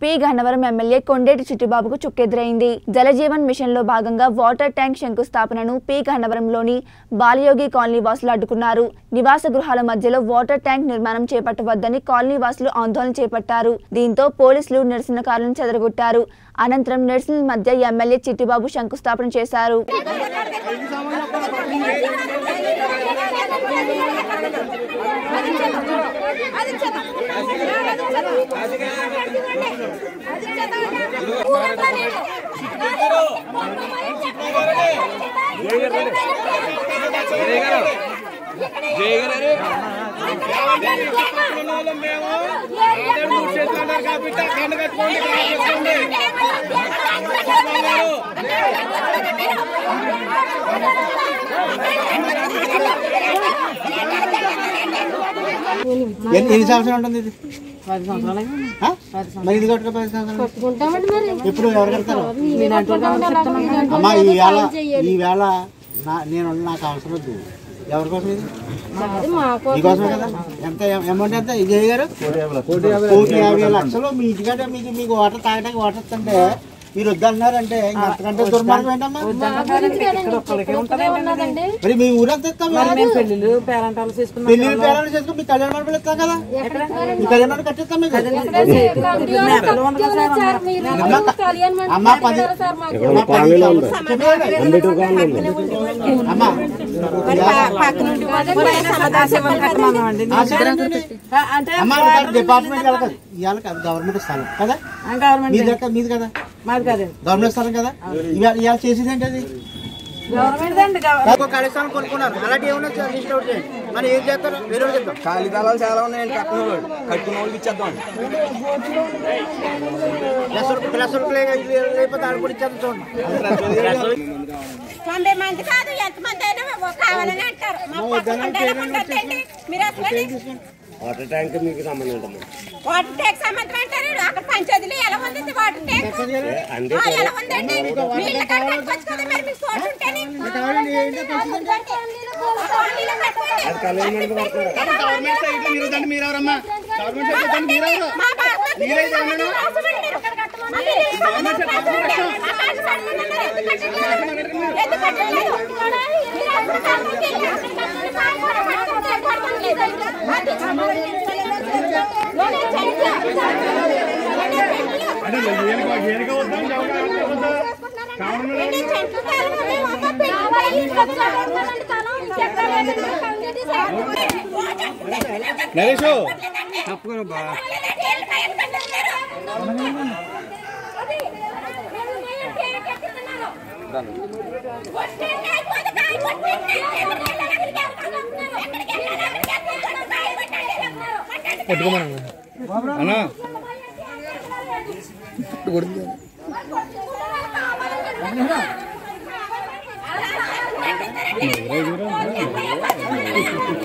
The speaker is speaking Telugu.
పి గన్నవరం ఎమ్మెల్యే కొండేటి చిట్టిబాబుకు చుక్కెదురైంది జలజీవన్ మిషన్ లో భాగంగా వాటర్ ట్యాంక్ శంకుస్థాపనను పి గన్నవరంలోని బాలయోగి కాలనీ వాసులు అడ్డుకున్నారు నివాస గృహాల మధ్యలో వాటర్ ట్యాంక్ నిర్మాణం చేపట్టవద్దని కాలనీ వాసులు ఆందోళన చేపట్టారు దీంతో పోలీసులు నిరసనకారులను చెదరగొట్టారు అనంతరం నిరసనల మధ్య ఎమ్మెల్యే చిట్టిబాబు శంకుస్థాపన చేశారు ఎన్ని ఎన్ని సంవత్సరాలు ఉంటుంది ఇది పది సంవత్సరాలు ఆ? మరి ఇది కట్టుకో పది సంవత్సరాలు ఎప్పుడు ఎవరు కడతారు అమ్మా ఈ వేళ ఈ వేళ నా నేను నాకు అవసరం వద్దు ఎవరి కోసం ఇది మీకోసమే కదా ఎంత అమౌంట్ ఎంత ఇది గారు కోటి యాభై లక్షలు మీ ఇంటికంటే మీకు మీకు వాటర్ తాగడానికి వాటర్ వస్తుంటే మీరు వద్దన్నారంటే అంతకంటే దుర్మార్గం ఏంటమ్మా ఇక్కడ ఒక్కడికే ఉంటది మరి మీ ఊరంతా ఇస్తాం మరి మేము పెళ్ళిళ్ళు పేరంటాలు చేసుకున్నాం పెళ్లి పేరాలు చేసుకుని మీ కళ్యాణ మండపం ఇస్తాం కదా మీ కళ్యాణ మండపం కట్టిస్తాం మీకు మేకలు ఉంది కదా సార్ అమ్మ పది అమ్మ పది అమ్మా మరి పా- పక్క నుండి ఎవరైనా సదాశివం కట్టమన్నామండి ఆ, అంటే అమ్మ డిపార్ట్మెంట్ వెళ్ళదు ఇవాళ కాదు గవర్నమెంట్ స్థలం కదా గవర్నమెంట్ మీది ఎక్కడ- మీది కదా మాది కదండి గవర్నమెంట్ స్థలం కదా ఇవాళ ఇవాళ చేసేది ఏంటి అది గవర్నమెంట్ అండి ఒక ఖాళీ స్థలం కొనుక్కున్నారు అలాంటి ఏమన్నా లిస్ట్ అవుట్ చేయండి మరి ఏం చేస్తారు వేరే వాళ్ళు చెప్తాం ఖాళీ స్థలాలు చాలా ఉన్నాయండి కట్టిన వాళ్ళు కట్టిన వాళ్ళకి ఇచ్చేద్దాం లక్ష రూపాయలు లక్ష రూపాయలు లేకపోతే ఆడ కూడా ఇచ్చేద్దాం చూడండి తొంభై మంది కాదు ఎంత మంది అయినా కావాలని అంటారు మా పక్కన ఎలా ఉండొద్దండి? మీరు అసలు వాటర్ ట్యాంక్ మీకు సంబంధం ఉంటుంది వాటర్ ట్యాంక్ సంబంధం అంటారు అక్కడ పంచాయతీలో ఎలా ఉంది వాటర్ ట్యాంక్ ఆ, ఎలా ఉందండి నీళ్ళ కాడ కట్టుకోవచ్చు కదా మరి మీకు తోట ఉంటేనే ఆ తోటలో కట్టుకోండి. మా బా- మా పిల్లలు అవసరం మీరు ఇక్కడ కట్టమని. మా కాళ్ళు పడుతున్నారు. ఎందుకు కట్టలేదు? మీరు అసలు కట్టలేదు. నరేష్ అన్నా కొట్టుకున్నారు